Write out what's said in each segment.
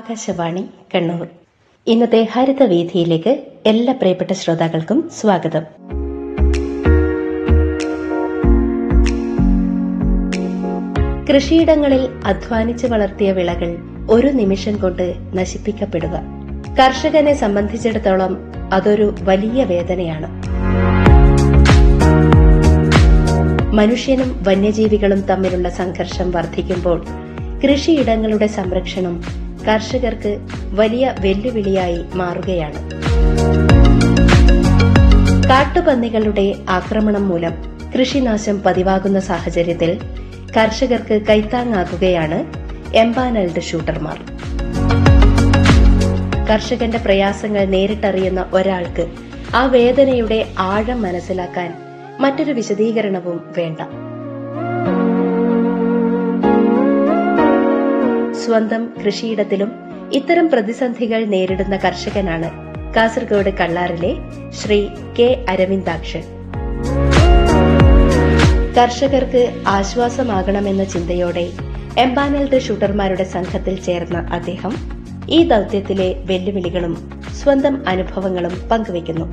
ആകാശവാണി കണ്ണൂർ ഇന്നത്തെ ഹരിതവീഥിയിലേക്ക് എല്ലാ പ്രിയപ്പെട്ട ശ്രോതാക്കൾക്കും സ്വാഗതം കൃഷിയിടങ്ങളിൽ അധ്വാനിച്ച് വളർത്തിയ വിളകൾ ഒരു നിമിഷം കൊണ്ട് നശിപ്പിക്കപ്പെടുക കർഷകനെ സംബന്ധിച്ചിടത്തോളം അതൊരു വലിയ വേദനയാണ് മനുഷ്യനും വന്യജീവികളും തമ്മിലുള്ള സംഘർഷം വർദ്ധിക്കുമ്പോൾ കൃഷിയിടങ്ങളുടെ സംരക്ഷണം കർഷകർക്ക് വലിയ വെല്ലുവിളിയായി മാറുകയാണ് കാട്ടുപന്നികളുടെ ആക്രമണം മൂലം കൃഷിനാശം പതിവാകുന്ന സാഹചര്യത്തിൽ കർഷകർക്ക് കൈത്താങ്ങാകുകയാണ് എംപാനൽഡ് ഷൂട്ടർമാർ കർഷകന്റെ പ്രയാസങ്ങൾ നേരിട്ടറിയുന്ന ഒരാൾക്ക് ആ വേദനയുടെ ആഴം മനസ്സിലാക്കാൻ മറ്റൊരു വിശദീകരണവും വേണ്ട സ്വന്തം കൃഷിയിടത്തിലും ഇത്തരം പ്രതിസന്ധികൾ നേരിടുന്ന കർഷകനാണ് കാസർഗോഡ് കള്ളാറിലെ ശ്രീ കെ അരവിന്ദാക്ഷൻ കർഷകർക്ക് ആശ്വാസമാകണമെന്ന ചിന്തയോടെ എംപാനൽഡ് ഷൂട്ടർമാരുടെ സംഘത്തിൽ ചേർന്ന അദ്ദേഹം ഈ ദൌത്യത്തിലെ വെല്ലുവിളികളും സ്വന്തം അനുഭവങ്ങളും പങ്കുവയ്ക്കുന്നു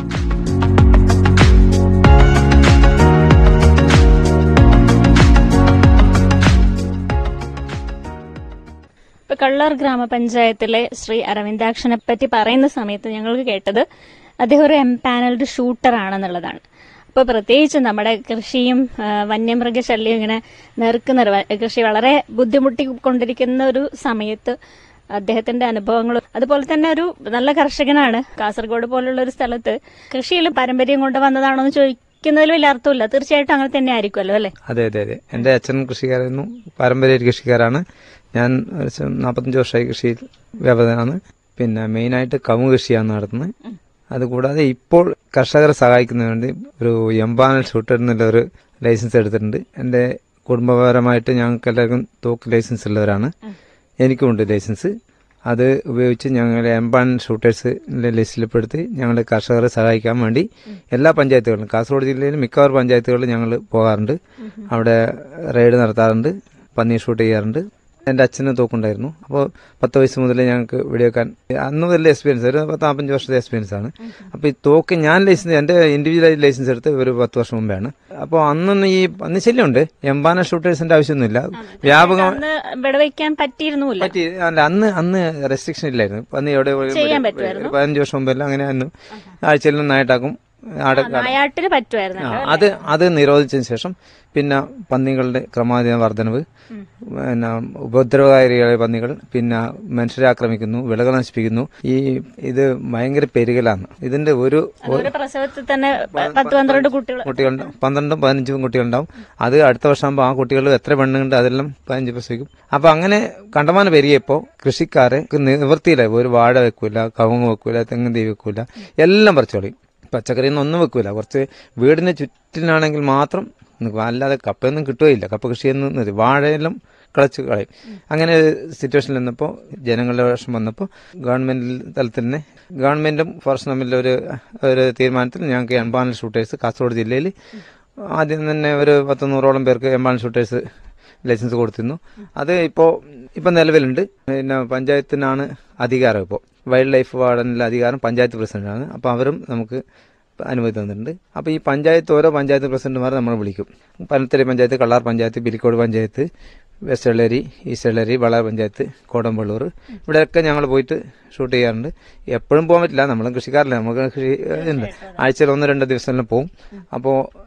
ഇപ്പൊ കള്ളാർ ഗ്രാമപഞ്ചായത്തിലെ ശ്രീ അരവിന്ദാക്ഷനെ പറ്റി പറയുന്ന സമയത്ത് ഞങ്ങൾക്ക് കേട്ടത് അദ്ദേഹം ഒരു എംപാനൽഡ് ഷൂട്ടർ ആണെന്നുള്ളതാണ് അപ്പൊ പ്രത്യേകിച്ച് നമ്മുടെ കൃഷിയും ആ, വന്യമൃഗശല്യം ഇങ്ങനെ നെറുക്കുന്ന കൃഷി വളരെ ബുദ്ധിമുട്ടിക്കൊണ്ടിരിക്കുന്ന ഒരു സമയത്ത് അദ്ദേഹത്തിന്റെ അനുഭവങ്ങളും അതുപോലെ തന്നെ ഒരു നല്ല കർഷകനാണ് കാസർഗോഡ് പോലുള്ള ഒരു സ്ഥലത്ത് കൃഷിയിൽ പാരമ്പര്യം കൊണ്ടുവന്നതാണോ എന്ന് ചോദിക്കുന്നതിൽ വലിയ അർത്ഥമില്ല തീർച്ചയായിട്ടും അങ്ങനെ തന്നെ ആയിരിക്കുമല്ലോ അല്ലെ അതെ അതെ അതെ എന്റെ അച്ഛൻ കൃഷിക്കാരായിരുന്നു പാരമ്പര്യ കൃഷിക്കാരാണ് ഞാൻ ഒരു സ- നാപ്പത്തഞ്ച് വർഷമായി കൃഷിയിൽ വ്യാപകനാണ് പിന്നെ മെയിനായിട്ട് കവുങ്ങ് കൃഷിയാണ് നടത്തുന്നത് അതുകൂടാതെ ഇപ്പോൾ കർഷകരെ സഹായിക്കുന്നതിന് വേണ്ടി ഒരു എംപാനൽ ഷൂട്ടർ എന്നുള്ള ഒരു ലൈസൻസ് എടുത്തിട്ടുണ്ട് എന്റെ കുടുംബപരമായിട്ട് ഞങ്ങൾക്ക് എല്ലാവർക്കും തോക്ക് ലൈസൻസ് ഉള്ളവരാണ് എനിക്കുമുണ്ട് ലൈസൻസ് അത് ഉപയോഗിച്ച് ഞങ്ങൾ എംപാൻ ഷൂട്ടേഴ്സിന്റെ ലിസ്റ്റിൽപ്പെടുത്തി ഞങ്ങൾ കർഷകരെ സഹായിക്കാൻ വേണ്ടി എല്ലാ പഞ്ചായത്തുകളിലും കാസർഗോഡ് ജില്ലയിൽ മിക്കവാറും പഞ്ചായത്തുകളിൽ ഞങ്ങൾ പോകാറുണ്ട് അവിടെ റെയ്ഡ് നടത്താറുണ്ട് പന്നി ഷൂട്ട് ചെയ്യാറുണ്ട് എൻ്റെ അച്ഛന് തോക്കുണ്ടായിരുന്നു അപ്പോൾ പത്ത് വയസ്സ് മുതലേ ഞങ്ങൾക്ക് വെടിവെക്കാൻ അന്ന് മുതലേ എക്സ്പീരിയൻസ് ഒരു പത്ത് നാൽപ്പഞ്ച് വർഷത്തെ എക്സ്പീരിയൻസ് ആണ് അപ്പോൾ ഈ തോക്ക് ഞാൻ ലൈസൻസ് എൻ്റെ ഇൻഡിവിജ്വലായി ലൈസൻസ് എടുത്ത് ഒരു പത്ത് വർഷം മുമ്പാണ് അപ്പോൾ അന്നൊന്നും ഈ പന്നി ശല്യമുണ്ട് എംപാന ഷൂട്ടേഴ്സിന്റെ ആവശ്യമൊന്നുമില്ല വ്യാപകം അന്ന് വെടിവെക്കാൻ പറ്റിയിരുന്നുമില്ല പറ്റി അല്ല അന്ന് അന്ന് റെസ്ട്രിക്ഷൻ ഇല്ലായിരുന്നു പന്നി എവിടെ ചെയ്യാൻ പറ്റുമായിരുന്നു. പതിനഞ്ച് വർഷം മുമ്പെല്ലാം അങ്ങനെ അന്ന് ആഴ്ചയിൽ നായിട്ടാക്കും ആടെ നായാട്ടിന് പറ്റുമായിരുന്നു ആ, അത് അത് നിരോധിച്ചതിന് ശേഷം പിന്നെ പന്നികളുടെ ക്രമാതീത വർധനവ് പിന്നെ ഉപദ്രവകാരികളായ പന്നികൾ പിന്നെ മനുഷ്യരെ ആക്രമിക്കുന്നു വിളകൾ നശിപ്പിക്കുന്നു ഈ ഇത് ഭയങ്കര പെരുകലാണ് ഇതിന്റെ ഒരു ഒരു പ്രസവത്തിൽ തന്നെ പ- പത്ത് പന്ത്രണ്ട് കുട്ടികൾ കുട്ടികളുണ്ട് പന്ത്രണ്ടും പതിനഞ്ചും കുട്ടികളുണ്ടാവും അത് അടുത്ത വർഷമാകുമ്പോൾ ആ കുട്ടികൾ എത്ര പെണ്ണുണ്ട് അതെല്ലാം പതിനഞ്ച് പ്രസവിക്കും അപ്പൊ അങ്ങനെ കണ്ടമാനം പെരുകിയപ്പോ കൃഷിക്കാരെ നിവൃത്തിയില്ല ഒരു വാഴ വെക്കൂല കവുങ്ങ് വെക്കൂല തെങ്ങ് തീ വെക്കൂല എല്ലാം പറിച്ചോളി പച്ചക്കറിയൊന്നും ഒന്നും വെക്കൂല കുറച്ച് വീടിന് ചുറ്റിനാണെങ്കിൽ മാത്രം നിൽക്കും അല്ലാതെ കപ്പയൊന്നും കിട്ടുകയില്ല കപ്പ കൃഷിയൊന്നും നിർത്തി. വാഴയെല്ലാം കളച്ച് കളയും അങ്ങനെ ഒരു സിറ്റുവേഷനിൽ നിന്നപ്പോൾ ജനങ്ങളുടെ വിഷം വന്നപ്പോൾ ഗവൺമെന്റ് തലത്തിൽ തന്നെ ഗവൺമെന്റും ഫോറസ്റ്റ് തമ്മിലുള്ള ഒരു ഒരു തീരുമാനത്തിൽ ഞങ്ങൾക്ക് എൺപാനൽ ഷൂട്ടേഴ്സ് കാസർഗോഡ് ജില്ലയിൽ ആദ്യം തന്നെ ഒരു പത്ത് നൂറോളം പേർക്ക് എംപാനൽ ഷൂട്ടേഴ്സ് ലൈസൻസ് കൊടുത്തിരുന്നു അത് ഇപ്പോൾ ഇപ്പം നിലവിലുണ്ട് പിന്നെ പഞ്ചായത്തിനാണ് അധികാരം ഇപ്പോൾ വൈൽഡ് ലൈഫ് വാർഡനിലെ അധികാരം പഞ്ചായത്ത് പ്രസിഡന്റാണ് അപ്പോൾ അവരും നമുക്ക് അനുമതി തന്നിട്ടുണ്ട് അപ്പോൾ ഈ പഞ്ചായത്ത് ഓരോ പഞ്ചായത്ത് പ്രസിഡന്റുമാരെ നമ്മൾ വിളിക്കും പനത്തരി പഞ്ചായത്ത് കള്ളാർ പഞ്ചായത്ത് പിലിക്കോട് പഞ്ചായത്ത് വെസ്റ്റ് എള്ളേരി ഈസ്റ്റ് എള്ളേരി വളാർ പഞ്ചായത്ത് കോടമ്പള്ളൂർ ഇവിടെയൊക്കെ ഞങ്ങൾ പോയിട്ട് ഷൂട്ട് ചെയ്യാറുണ്ട് എപ്പോഴും പോകാൻ പറ്റില്ല നമ്മളും കൃഷിക്കാരല്ലേ നമുക്ക് കൃഷി ഉണ്ട് ആഴ്ചയിൽ ഒന്ന് രണ്ട് ദിവസം പോകും അപ്പോൾ